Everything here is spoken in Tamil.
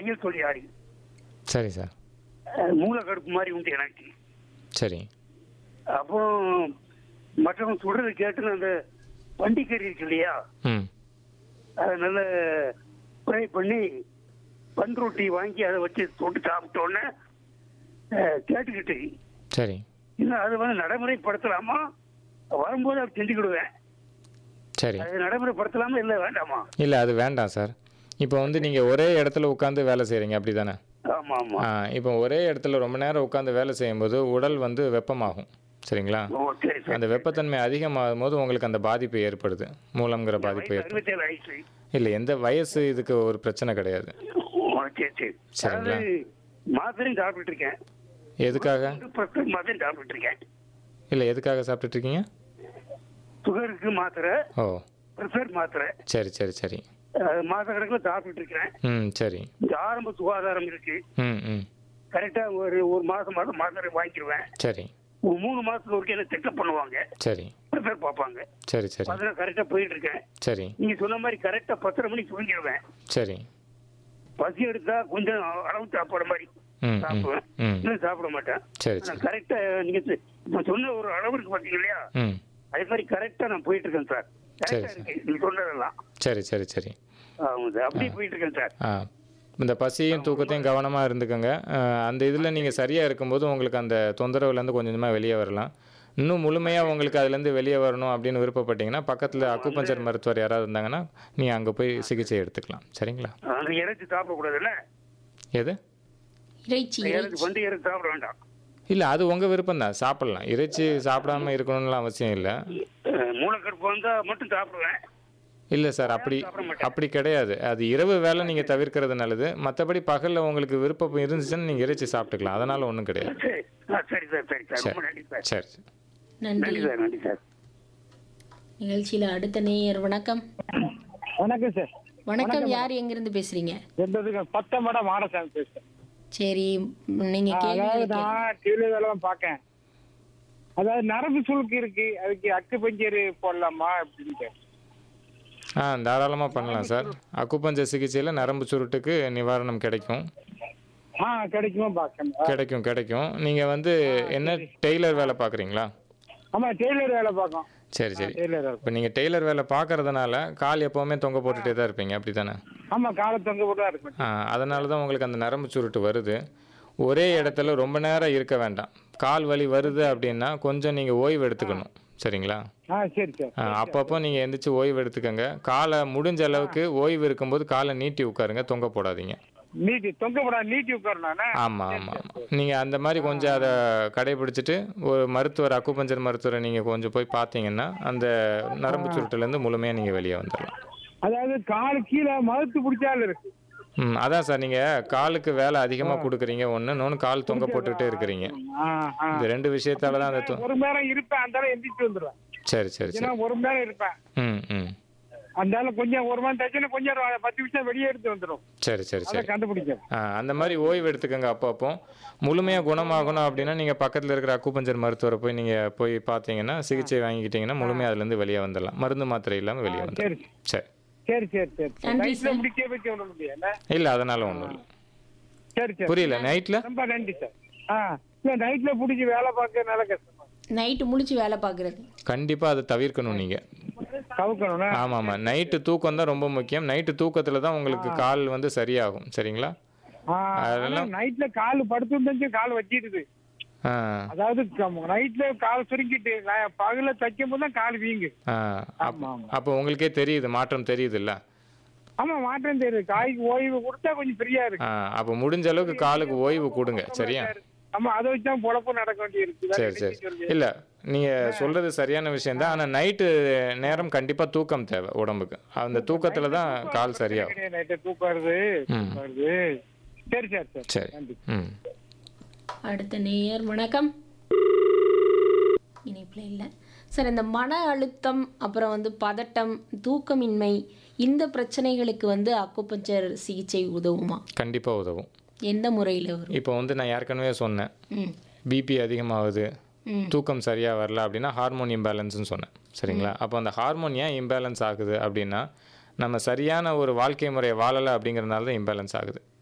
தையல் தொழிலாளி சரி சார் அஹ், மூலக்கடுப்பு மாதிரி உண்டு எனக்கு சரி அப்போ மற்றவங்க சொல்றது கேட்டு நான் அந்த வண்டிக்கறி இருக்கு இல்லையா ம் அதை நல்ல ஃப்ரை பண்ணி பன் ரொட்டி வாங்கி அதை வச்சு தொட்டு சாப்பிட்டோன்னே அஹ், கேட்டுக்கிட்டு சரி இன்னும் அது வந்து நடைமுறைப்படுத்தலாமா வரும்போது அதை செஞ்சுக்கிடுவேன் சரி அது நடைமுறைப்படுத்தலாமா இல்லை வேண்டாமா இல்லை அது வேண்டாம் சார் இப்போ வந்து நீங்கள் ஒரே இடத்துல உட்காந்து வேலை செய்கிறீங்க அப்படி தானே ஆமா ஆமா ஆ இப்போ ஒரே இடத்துல ரொம்ப நேரம் உட்காந்து வேலை செய்யும்போது உடல் வந்து வெப்பமாகும் சரிங்களா ஓ சரி சரி அந்த வெப்பத்தன்மை அதிகமாகும் போது உங்களுக்கு அந்த பாதிப்பு ஏற்படுது மூலம்ங்கிற பாதிப்பு வயசு ஏற்படுது அறுபத்தேழு ஆயிடுச்சு இல்லை எந்த வயசு இதுக்கு ஒரு பிரச்சனை கிடையாது ஓ, சரி சரி சரிங்களா? அதாவது மாத்திரையும் சாப்பிட்டுட்டு இருக்கேன் எதுக்காக பத்து மாத்திரையும் சாப்பிட்டுட்டு இருக்கேன் இல்லை எதுக்காக சாப்பிட்டுட்டு இருக்கீங்க சுகருக்கு மாத்திரை ஓ ப்ரெஷர் மாத்திரை சரி சரி சரி அஹ், மாச கணக்கில் சாப்பிட்டுட்டு இருக்கிறேன் ம் சரி இந்த ஆரம்ப சுகாதாரம் இருக்கு ம் ம் கரெக்டா ஒரு ஒரு மாசம் மாதம் மாத்திரை வாங்கிடுவேன் சரி ஒரு மூணு மாசத்துக்கு ஒருக்கே என்ன செக்அப் பண்ணுவாங்க சரி ப்ரெஷர் பார்ப்பாங்க சரி சரி அதெல்லாம் கரெக்டா போயிட்டு இருக்கேன் சரி நீங்க சொன்ன மாதிரி கரெக்டா பத்தரை மணிக்கு தூங்கிடுவேன் சரி பசி எடுத்தா கொஞ்சம் அளவு சாப்பாடு மாதிரி ம் ம் சாப்பிடுவேன் ம் இன்னும் சாப்பிட மாட்டேன் சரி ஆனா சரி கரெக்டா நீங்க சொ- இப்ப சொன்ன ஒரு அளவு இருக்கு பாத்தீங்க இல்லையா ம் அதே மாதிரி கரெக்டா நான் போயிட்டு இருக்கேன் சார் கரெக்டா சரி, இருக்கு நீங்க சொன்னதெல்லாம் சரி சரி சரி ஆமாம் சார் அப்படியே போயிட்டு இருக்கேன் சார் ஆ இந்த பசியும் தூக்கத்தையும் கவனமாக இருந்துக்கோங்க ஆ, அந்த இதில் நீங்கள் சரியாக இருக்கும்போது உங்களுக்கு அந்த தொந்தரவுலேருந்து கொஞ்சம் கொஞ்சமாக வெளியே வரலாம் இன்னும் முழுமையாக உங்களுக்கு அதுலேருந்து வெளியே வரணும் அப்படின்னு விருப்பப்பட்டீங்கன்னா பக்கத்தில் அக்குபஞ்சர் மருத்துவர் யாராவது இருந்தாங்கன்னா நீங்கள் அங்கே போய் சிகிச்சை எடுத்துக்கலாம் சரிங்களா அந்த இறைச்சி சாப்பிடக்கூடாதுல்ல எது இறைச்சி இறைச்சி இறைச்சி வந்து இறைச்சி சாப்பிட வேண்டாம் இல்லை அது உங்கள் விருப்பம் தான் சாப்பிட்லாம் இறைச்சி சாப்பிடாம இருக்கணும்னு அவசியம் இல்லை அஹ் மூளைக்கடுப்பு வந்தா மட்டும் சாப்பிடுவேன் இல்லை சார் அப்படி அப்படி கிடையாது அது இரவு வேலை நீங்கள் தவிர்க்கிறது நல்லது மற்றபடி பகலில் உங்களுக்கு விருப்பம் இருந்துச்சுன்னா நீங்கள் இறைச்சி சாப்பிட்டுக்கலாம் அதனால் ஒன்றும் கிடையாது சரி ஆ, சரி சார் சரி சார் ரொம்ப நன்றி சார் சரி நன்றி நன்றி சார் நன்றி சார் நிகழ்ச்சியில அடுத்த நேயர் வணக்கம் வணக்கம் சார் வணக்கம் யார் எங்கிருந்து பேசுறீங்க என்பதுக்கு பத்தம்பட மாடசாமி பேசுறேன் சரி நீங்க அதாவது கேள்வி நான் டிவில வேலை பார்க்கேன் அதாவது நரம்பு சுளுக்கு இருக்கு அதுக்கு அக்கு பஞ்சர் போடலாமா அப்படின்னு கேட்டேன். ஆ தாராளமாக பண்ணலாம் சார் அக்குப்பஞ்சர் சிகிச்சையில் நரம்பு சுருட்டுக்கு நிவாரணம் கிடைக்கும் ஆ கிடைக்குமா பார்க்கணும் கிடைக்கும் கிடைக்கும் நீங்கள் வந்து என்ன டெய்லர் வேலை பார்க்குறீங்களா ஆமா டெய்லர் வேலை பார்க்கோம் சரி சரி டெய்லர் வேலை இப்போ நீங்கள் டெய்லர் வேலை பார்க்கறதுனால கால் எப்போவுமே தொங்க போட்டுகிட்டே தான் இருப்பீங்க அப்படி தானே ஆமா காலை தொங்க போட்டு தான் இருக்கும் ஆ அதனால தான் உங்களுக்கு அந்த நரம்பு சுருட்டு வருது ஒரே இடத்துல ரொம்ப நேரம் இருக்க வேண்டாம் கால் வலி வருது அப்படின்னா கொஞ்சம் நீங்கள் ஓய்வு எடுத்துக்கணும் சரிங்களா ஆ சரி சார் ஆ, அப்பப்போ நீங்கள் எந்திரிச்சு ஓய்வு எடுத்துக்கோங்க காலை முடிஞ்ச அளவுக்கு ஓய்வு இருக்கும்போது காலை நீட்டி உட்காருங்க தொங்க போடாதீங்க நீட்டி தொங்க போடா நீட்டி உட்காரணும் ஆமாம் ஆமாம் ஆமாம் நீங்கள் அந்த மாதிரி கொஞ்சம் அதை கடைபிடிச்சிட்டு ஒரு மருத்துவர் அக்குபஞ்சர் மருத்துவரை நீங்கள் கொஞ்சம் போய் பார்த்தீங்கன்னா அந்த நரம்பு சுருட்டுலேருந்து முழுமையாக நீங்கள் வெளியே வந்துடலாம் அதாவது கால் கீழே மறுத்து பிடிச்சாலும் இருக்கு ம் அதான் சார் நீங்கள் காலுக்கு வேலை அதிகமாக கொடுக்குறீங்க ஒன்று இன்னொன்று கால் தொங்க போட்டுக்கிட்டே இருக்கிறீங்க ஆ, ஆ. இந்த ரெண்டு விஷயத்தால தான் அந்த தொ- ஒரு மணி நேரம் இருப்பேன் அந்த எந்திரிச்சு வந்துடுவேன் சரி சரி ஏன்னா சரி ஒரு மணி நேரம் இருப்பேன் ம் ம் அந்த கொஞ்சம் ஒரு மணி தச்சுன்னா கொஞ்சம் ஒரு பத்து நிமிஷம் வெளியே எடுத்து வந்துடும் சரி சரி அதை சரி கண்டுபிடிக்கும் ஆ அந்த மாதிரி ஓய்வு எடுத்துக்கோங்க அப்பப்போ முழுமையாக குணமாகணும் அப்படின்னா நீங்கள் பக்கத்தில் இருக்கிற அக்குபஞ்சர் மருத்துவரை போய் நீங்கள் போய் பார்த்தீங்கன்னா சிகிச்சை வாங்கிக்கிட்டீங்கன்னா முழுமையாக அதுலேருந்து வெளியே வந்துடலாம் மருந்து மாத்திரை இல்லாமல் வெளியே வந்துடலாம் சரி சரி சரி சரி சரி நன்றி நைட்ல சார். முடிக்க வைக்க விட முடியல இல்லை அதனால ஒன்றும் இல்லை சரி சரி புரியல நைட்டில் ரொம்ப நன்றி சார் ஆ இல்ல நைட்ல பிடிச்சி வேலை பார்க்க நல்ல கஷ்டமா நைட்டு முடிச்சு வேலை பார்க்கறது கண்டிப்பாக அதை தவிர்க்கணும் நீங்கள் கவுக்கணும்னா ஆமாம் ஆமாம் நைட்டு தூக்கம் தான் ரொம்ப முக்கியம் நைட்டு தூக்கத்தில் தான் உங்களுக்கு கால் வந்து சரியாகும் சரிங்களா அதெல்லாம் நைட்ல கால் படுத்து கால் வச்சிடுது ஆ அதாவது நைட்ல கால் சுருங்கிட்டு நான் பகல தைக்கும் போது தான் கால் வீங்கு ஆ ஆமா ஆமா அப்போ உங்களுக்கே தெரியுது மாற்றம் தெரியுதுல்ல ஆமா மாற்றம் தெரியுது காய்க்கு ஓய்வு கொடுத்தா கொஞ்சம் ஃப்ரீயா இருக்கு ஆ அப்போ முடிஞ்ச அளவுக்கு காலுக்கு ஓய்வு கொடுங்க சரியா ஆமா அதை வச்சு தான் பொழப்பு நடக்க வேண்டி இருக்கு வேற சரி சரி என்ன சொல்லி? இல்லை நீங்கள் சொல்கிறது சரியான விஷயம்தான் ஆனால் நைட்டு நேரம் கண்டிப்பாக தூக்கம் தேவை உடம்புக்கு அந்த தூக்கத்தில் தான் கால் சரியாகும் கிடையாது, நைட்டு தூக்கம் வருது ம். தூக்கம் வருது சரி சார் சரி சரி நன்றி ம் அடுத்த நேயர் வணக்கம் இணைப்பில் இல்லை சார் இந்த மன அழுத்தம் அப்புறம் வந்து பதட்டம் தூக்கமின்மை இந்த பிரச்சனைகளுக்கு வந்து அக்குபஞ்சர் சிகிச்சை உதவுமா கண்டிப்பாக உதவும் எந்த முறையில் வரும் இப்போ வந்து நான் ஏற்கனவே சொன்னேன் ம் பிபி அதிகமாகுது ம் தூக்கம் சரியாக வரல அப்படின்னா ஹார்மோன் இம்பேலன்ஸ்னு சொன்னேன் சரிங்களா அப்போ அந்த ஹார்மோன் ஏன் இம்பேலன்ஸ் ஆகுது அப்படின்னா நம்ம சரியான ஒரு வாழ்க்கை முறையை வாழலை அப்படிங்கிறனால தான் இம்பேலன்ஸ் ஆகுது